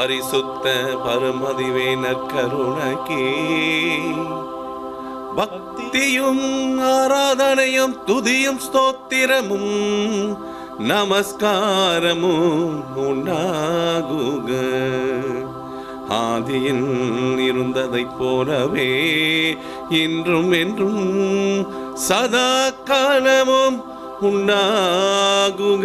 பரிசுத்த பரமதிவே நற்கருணக்கே பக்தியும் ஆராதனையும் துதியும் ஸ்தோத்திரமும் நமஸ்காரமும் உண்டாகுக ஆதியில் இருந்ததைப் போலவே இன்றும் என்றும் சதா காலமும் உண்டாகுக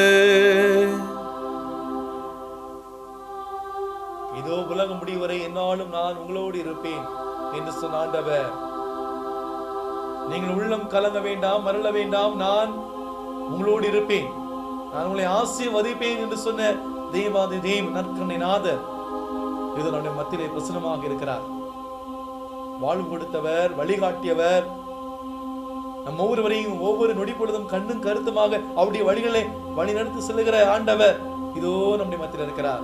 இதோ உலகம் முடிவரை என்னாலும் நான் உங்களோடு இருப்பேன் என்று சொன்ன ஆண்டவர் நீங்கள் உள்ளம் கலங்க வேண்டாம் மரள வேண்டாம் நான் உங்களோடு இருப்பேன் நான் உங்களை ஆசீர்வதிப்பேன் என்று சொன்ன தெய்வாதி தெய்வ நற்கண்ணை நாதர் இது நம்முடைய மத்தியிலே பிரசனமாக இருக்கிறார் வாழ்வு கொடுத்தவர் வழிகாட்டியவர் நம் ஒவ்வொருவரையும் ஒவ்வொரு நொடி பொழுதும் கண்ணும் கருத்துமாக அவருடைய வழிகளை வழி நடத்தி செல்லுகிற ஆண்டவர் இதோ நம்முடைய மத்தியில் இருக்கிறார்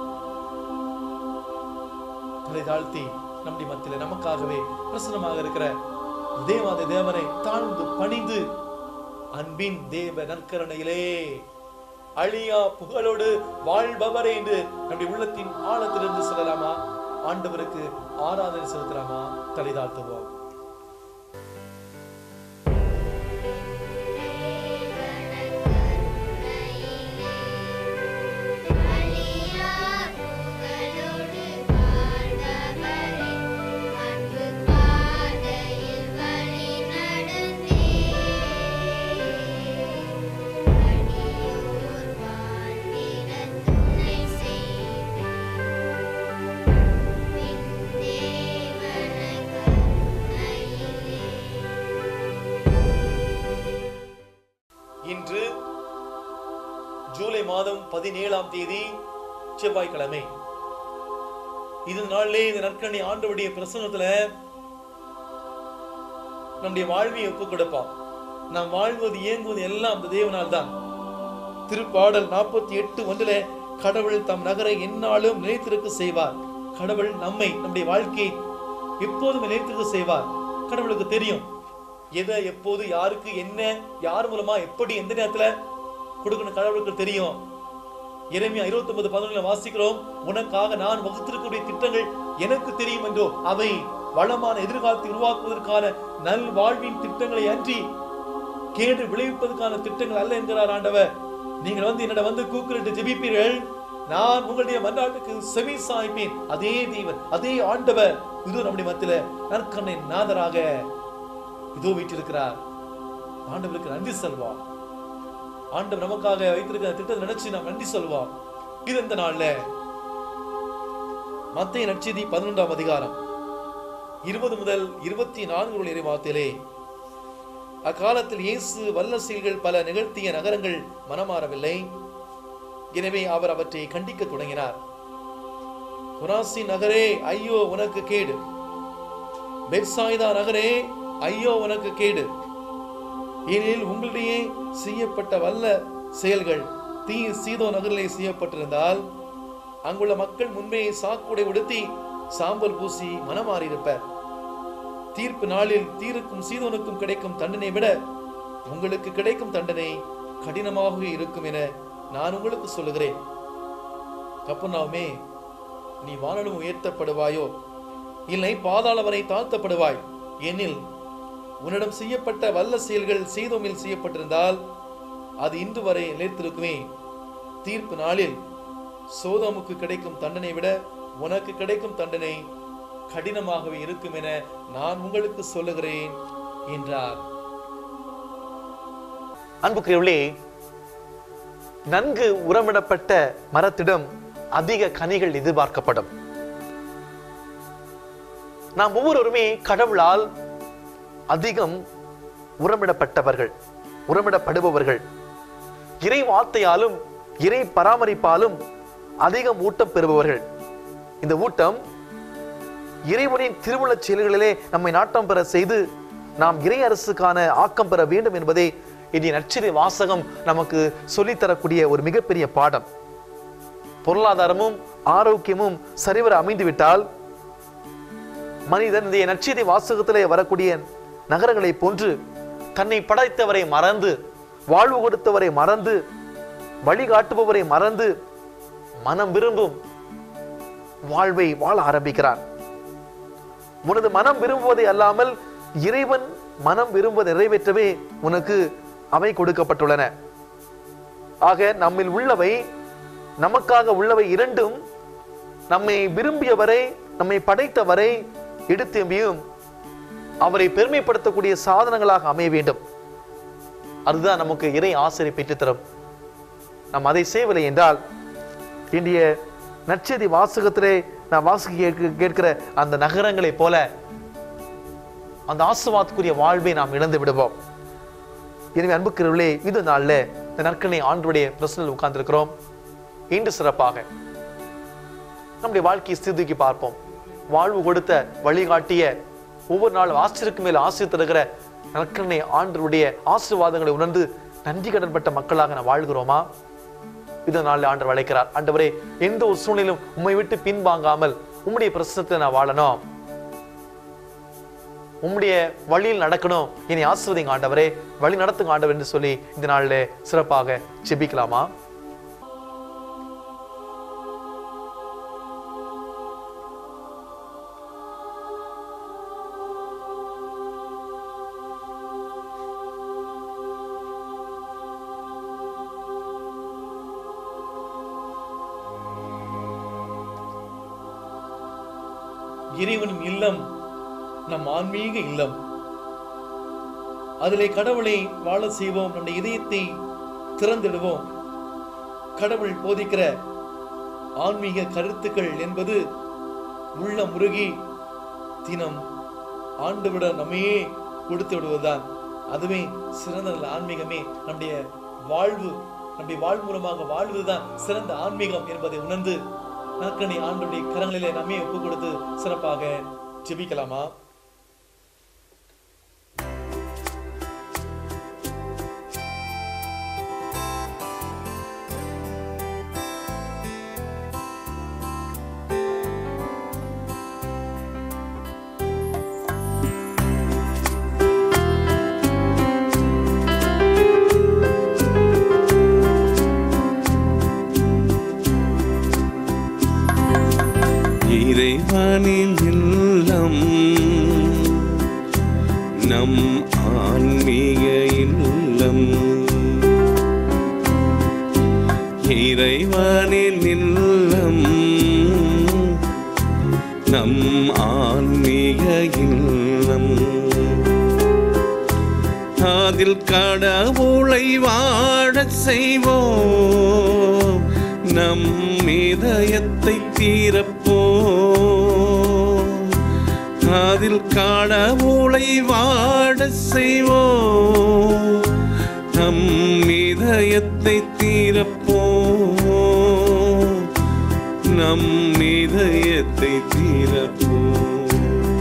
தலை தாழ்த்தி நம்முடைய மத்தியில நமக்காகவே பிரசனமாக இருக்கிற தேவாதி தேவனை தாழ்ந்து பணிந்து அன்பின் தேவ நற்கரணையிலே அழியா புகழோடு வாழ்பவரே என்று நம்முடைய உள்ளத்தின் ஆழத்திலிருந்து சொல்லலாமா ஆண்டவருக்கு ஆராதனை செலுத்தலாமா தலை தாழ்த்துவோம் அழியா புகழோடு வாழ்பவரே, அன்பு பாதையில் வழி நடந்தே. அடியோர் வாழ்ந்திட துணை செய்து, பின் தேவன கருணையிலே. இன்று ஜூலை மாதம் பதினேழாம் தேதி செவ்வாய்க்கிழமை இது நாளிலே இந்த நற்கணி ஆண்டவருடைய பிரசனத்துல நம்முடைய வாழ்வை ஒப்புக் கொடுப்பான் நாம் வாழ்வது இயங்குவது எல்லாம் அந்த தேவனால் தான் திருப்பாடல் நாற்பத்தி எட்டு ஒன்றில கடவுள் தம் நகரை எந்நாளும் நிலைத்திருக்க செய்வார் கடவுள் நம்மை நம்முடைய வாழ்க்கையை எப்போதும் நிலைத்திருக்க செய்வார் கடவுளுக்கு தெரியும் எதை எப்போது யாருக்கு என்ன யார் மூலமா எப்படி எந்த நேரத்துல கொடுக்கணும் கடவுளுக்கு தெரியும் இறைமையா இருபத்தி ஒன்பது பதினொன்றுல வாசிக்கிறோம் உனக்காக நான் வகுத்திருக்கக்கூடிய திட்டங்கள் எனக்கு தெரியும் என்றோ அவை வளமான எதிர்காலத்தை உருவாக்குவதற்கான நல் வாழ்வின் திட்டங்களை அன்றி கேடு விளைவிப்பதற்கான திட்டங்கள் அல்ல என்கிறார் ஆண்டவர் நீங்கள் வந்து என்னிடம் வந்து கூக்குரட்டு ஜெபிப்பீர்கள் நான் உங்களுடைய மன்றாட்டுக்கு செவி சாய்ப்பேன் அதே தேவன் அதே ஆண்டவர் இது நம்முடைய மத்தியில நற்கண்ணை நாதராக இதோ வீட்டிருக்கிறார் ஆண்டவருக்கு நன்றி செல்வார் ஆண்டவர் நமக்காக வைத்திருக்கிற திட்டத்தை நினைச்சு நாம் நன்றி சொல்வோம் இது இந்த நாள்ல மத்திய நற்செய்தி பதினொன்றாம் அதிகாரம் இருபது முதல் இருபத்தி நான்கு உள்ள இறைவாத்திலே அக்காலத்தில் இயேசு வல்ல செயல்கள் பல நிகழ்த்திய நகரங்கள் மனமாறவில்லை எனவே அவர் அவற்றை கண்டிக்க தொடங்கினார் குராசி நகரே ஐயோ உனக்கு கேடு பெட்சாய்தா நகரே ஐயோ உனக்கு கேடு ஏனெனில் உங்களிடையே செய்யப்பட்ட வல்ல செயல்கள் தீ சீதோ நகரிலே செய்யப்பட்டிருந்தால் அங்குள்ள மக்கள் முன்பே சாக்குடை உடுத்தி சாம்பல் பூசி மனமாறியிருப்பர் தீர்ப்பு நாளில் தீருக்கும் சீதோனுக்கும் கிடைக்கும் தண்டனை விட உங்களுக்கு கிடைக்கும் தண்டனை கடினமாகவே இருக்கும் என நான் உங்களுக்கு சொல்லுகிறேன் கப்பனாவுமே நீ வானலும் உயர்த்தப்படுவாயோ இல்லை பாதாள வரை தாழ்த்தப்படுவாய் எனில் உன்னிடம் செய்யப்பட்ட வல்ல செயல்கள் சீதோமில் செய்யப்பட்டிருந்தால் அது இன்று வரை நிலைத்திருக்குமே தீர்ப்பு நாளில் சோதோமுக்கு கிடைக்கும் தண்டனை விட உனக்கு கிடைக்கும் தண்டனை கடினமாகவே இருக்கும் என நான் உங்களுக்கு சொல்லுகிறேன் என்றார் அன்புக்குரியவர்களே நன்கு உரமிடப்பட்ட மரத்திடம் அதிக கனிகள் எதிர்பார்க்கப்படும் நாம் ஒவ்வொருவருமே கடவுளால் அதிகம் உரமிடப்பட்டவர்கள் உரமிடப்படுபவர்கள் இறை வார்த்தையாலும் இறை பராமரிப்பாலும் அதிகம் ஊட்டம் பெறுபவர்கள் இந்த ஊட்டம் இறைவனின் திருவுளச் செயல்களிலே நம்மை நாட்டம் பெற செய்து நாம் இறை அரசுக்கான ஆக்கம் பெற வேண்டும் என்பதே இன்றைய நற்செய்தி வாசகம் நமக்கு சொல்லித்தரக்கூடிய ஒரு மிகப்பெரிய பாடம் பொருளாதாரமும் ஆரோக்கியமும் சரிவர அமைந்துவிட்டால் மனிதன் இந்த நற்செய்தி வாசகத்திலே வரக்கூடிய நகரங்களை போன்று தன்னை படைத்தவரை மறந்து வாழ்வு கொடுத்தவரை மறந்து வழிகாட்டுபவரை மறந்து மனம் விரும்பும் வாழ்வை வாழ ஆரம்பிக்கிறான் உனது மனம் விரும்புவதை அல்லாமல் இறைவன் மனம் விரும்புவதை நிறைவேற்றவே உனக்கு அவை கொடுக்கப்பட்டுள்ளன ஆக நம்மில் உள்ளவை நமக்காக உள்ளவை இரண்டும் நம்மை விரும்பியவரை நம்மை படைத்தவரை எடுத்தெம்பியும் அவரை பெருமைப்படுத்தக்கூடிய சாதனங்களாக அமைய வேண்டும் அதுதான் நமக்கு இறை ஆசிரியை பெற்றுத்தரும் நாம் அதை செய்யவில்லை என்றால் இன்றைய நற்செய்தி வாசகத்திலே நான் வாசிக்க கேட்க- கேட்கிற அந்த நகரங்களைப் போல அந்த ஆசுவாத்துக்குரிய வாழ்வை நாம் இழந்து விடுவோம் எனவே அன்புக்கிறவர்களே இது நாள்ல இந்த நற்கனை ஆண்டுடைய பிரசனில் உட்கார்ந்திருக்கிறோம் இன்று சிறப்பாக நம்முடைய வாழ்க்கையை சீர்தூக்கி பார்ப்போம் வாழ்வு கொடுத்த வழிகாட்டிய ஒவ்வொரு நாளும் ஆசிரியருக்கு மேல் ஆசிரியர் தருகிற நற்கனை ஆண்டருடைய ஆசீர்வாதங்களை உணர்ந்து நன்றி கடன்பட்ட மக்களாக நாம் வாழ்கிறோமா இது நாளில் ஆண்டவர் அழைக்கிறார் ஆண்டவரே எந்த ஒரு சூழ்நிலையும் உம்மை விட்டு பின்வாங்காமல் உம்முடைய பிரசனத்தை நான் வாழணும் உம்முடைய வழியில் நடக்கணும் இனி ஆசிர்வதிங்க ஆண்டவரே வழி நடத்துங்க ஆண்டவர் என்று சொல்லி இந்த நாளில் சிறப்பாக செபிக்கலாமா இறைவனின் இல்லம் நம் ஆன்மீக இல்லம் அதிலே கடவுளை வாழ செய்வோம் நம்முடைய இதயத்தை திறந்திடுவோம் கடவுள் போதிக்கிற ஆன்மீக கருத்துக்கள் என்பது உள்ள முருகி தினம் ஆண்டுவிட நம்மையே கொடுத்து விடுவதுதான் அதுவே சிறந்த நல்ல ஆன்மீகமே நம்முடைய வாழ்வு நம்முடைய வாழ் மூலமாக வாழ்வதுதான் சிறந்த ஆன்மீகம் என்பதை உணர்ந்து நற்கனை ஆண்டுடைய கரங்களிலே நம்மை ஒப்பு கொடுத்து சிறப்பாக ஜெபிக்கலாமா இறைவனின் இல்லம் நம் ஆன்மீக இல்லம் இறைவனின் இல்லம் நம் ஆன்மீக இல்லம் அதில் கடவுளை வாழச் செய்வோம் நம் இதயத்தை தீரப்போம் அதில் கடவுளை வாழச் செய்வோம் நம் இதயத்தை தீரப்போம் நம் இதயத்தை தீரப்போம்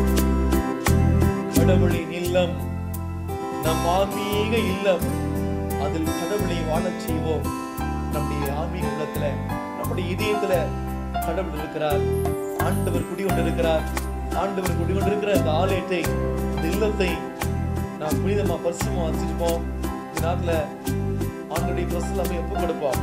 கடவுளின் இல்லம் நம் ஆன்மீக இல்லம் அதில் கடவுளை வாழச் செய்வோம் நம்முடைய ஆன்மீக உள்ளத்துல நம்முடைய இதயத்துல கடவுள் இருக்கிறார் ஆண்டவர் குடிகொண்டிருக்கிறார் ஆண்டவர் குடிகொண்டிருக்கிற அந்த ஆலயத்தை இந்த இல்லத்தை நாம் புனிதமா பரிசுமா வச்சிருப்போம் இந்த நாட்டுல ஆண்டுடைய பிரசல நம்ம ஒப்பு கொடுப்போம்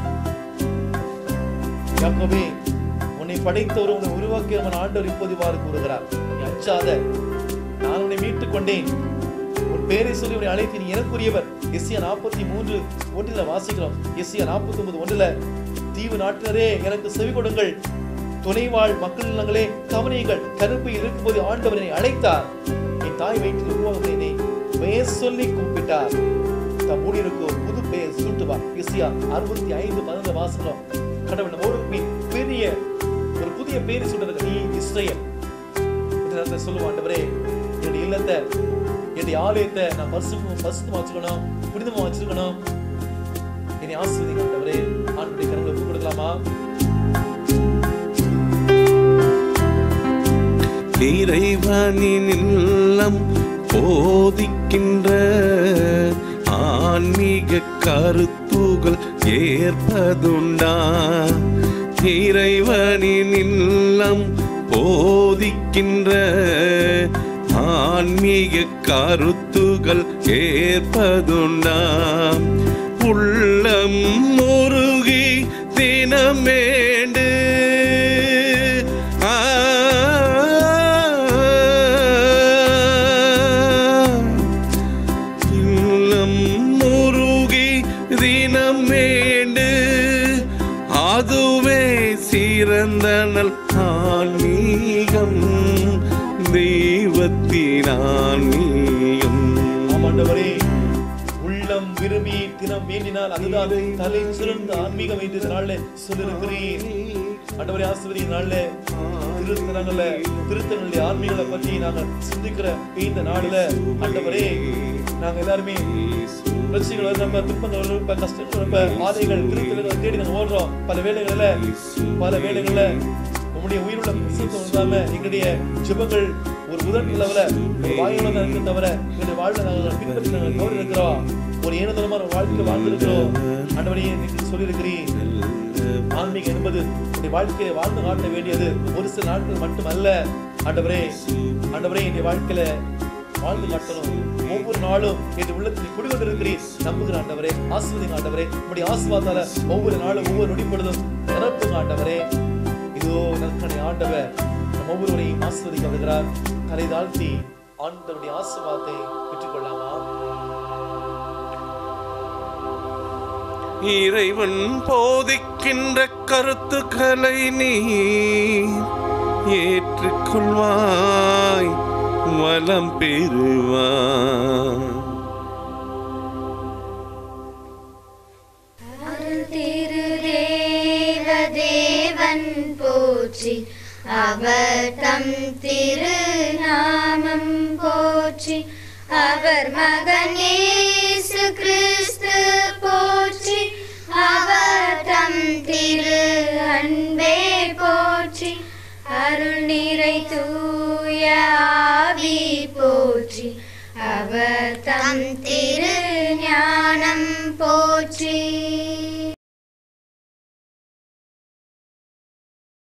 யாக்கோபே உன்னை படைத்தவர் உன்னை உருவாக்கியவன் ஆண்டவர் இப்போது இவ்வாறு கூறுகிறார் நீ அஞ்சாத நான் உன்னை மீட்டுக் கொண்டேன் உன் பேரை சொல்லி உன்னை அழைத்து நீ எனக்குரியவர் எஸ்சியா நாற்பத்தி மூன்று ஒன்றில் வாசிக்கிறோம் எஸ்சியா நாற்பத்தி ஒன்பது ஒன்றில் தீவு நாட்டினரே எனக்கு செவி கொடுங்கள் துணைவாழ் மக்கள் இல்லங்களே கவனியுங்கள் கருப்பையில் இருக்கும்போது ஆண்டவர் என்னை அழைத்தார் என் தாய் வயிற்றில் உருவாகும் என்னை பெயர் சொல்லி கூப்பிட்டார் தம் ஊழியருக்கு ஒரு புது பெயர் சூட்டுவார் எஸ்சியா அறுபத்தி ஐந்து பதினொன்று வாசனம் கடவுள் நம்மோடு மீ- பெரிய ஒரு புதிய பேரை சொல்றது நீ இஸ்ரேல் இந்த நேரத்தில் சொல்லுவோம் ஆண்டவரே என்னுடைய இல்லத்தை என்னுடைய ஆலயத்தை நான் பரிசுமா பரிசுத்தமா வச்சுக்கணும் புனிதமா வச்சிருக்கணும் என்னை ஆசிரியர் ஆண்டவரே ஆண்டுடைய கரங்களை ஒப்பு கொடுக்கலாமா இறைவனின் இல்லம் போதிக்கின்ற ஆன்மீக கருத்துகள் ஏற்பதுண்டா இறைவனின் இல்லம் போதிக்கின்ற ஆன்மீக கருத்துகள் ஏற்பதுண்டா உள்ளம் முருகி தினமேண்டு விருப்பத்தினான் நீயும் ஆமாண்டவரே உள்ளம் விரும்பி தினம் வேண்டினால் அதுதான் தலை சிறந்த ஆன்மீகம் என்று இந்த நாள்ல சொல்லிருக்கிறீர் ஆண்டவரே ஆசிரியர் நாள்ல திருத்தனங்கள திருத்தங்களுடைய ஆன்மீகங்களை பற்றி நாங்கள் சிந்திக்கிற இந்த நாள்ல ஆண்டவரே நாங்க எல்லாருமே பிரச்சனைகள் வரும், நம்ம துன்பங்கள் வரும், இப்ப கஷ்டங்கள் வரும், இப்ப பாதைகள் திருத்தல்களை தேடி நாங்க ஓடுறோம் பல வேளைகள்ல பல வேளைகள்ல உம்முடைய உயிருள்ள பிரசன்னம் இல்லாம எங்களுடைய ஜெபங்கள் ஒரு உதவி லெவல ஒரு வாயுல தான் இருக்கு தவிர எங்களுடைய வாழ்ல நாங்கள் பின்பற்றி நாங்கள் தவறு இருக்கிறோம் ஒரு ஏனதனமான ஒரு வாழ்க்கை வாழ்ந்திருக்கிறோம் ஆண்டவரையே நீங்க சொல்லியிருக்கிறீர் ஆன்மீகம் என்பது உடைய வாழ்க்கையை வாழ்ந்து காட்ட வேண்டியது ஒரு சில நாட்கள் மட்டுமல்ல ஆண்டவரே ஆண்டவரே என்னுடைய வாழ்க்கையில வாழ்ந்து காட்டணும் ஒவ்வொரு நாளும் என் உள்ளத்தில் குடிகொண்டிருக்கிறீர் நம்புகிற ஆண்டவரே ஆசிர்வதிங்க ஆண்டவரே உங்களுடைய ஆசீர்வாதால ஒவ்வொரு நாளும் ஒவ்வொரு நொடி பொழுதும் நிரப்புங்க ஆண்டவரே இதோ நற்கனை ஆண்டவர் நம் ஒவ்வொருவரையும் ஆசிர்வதிக்க வருகிறார் தலை தாழ்த்தி ஆண்டவருடைய ஆசீர்வாதத்தை பெற்றுக்கொள்ளாமா இறைவன் போதிக்கின்ற கருத்துக்களை நீ ஏற்றுக்கொள்வாய் வளம் பெறுவாய் திருதேவதேவன் போற்றி அவர் தம் திருநாமம் போற்றி அவர் மகனே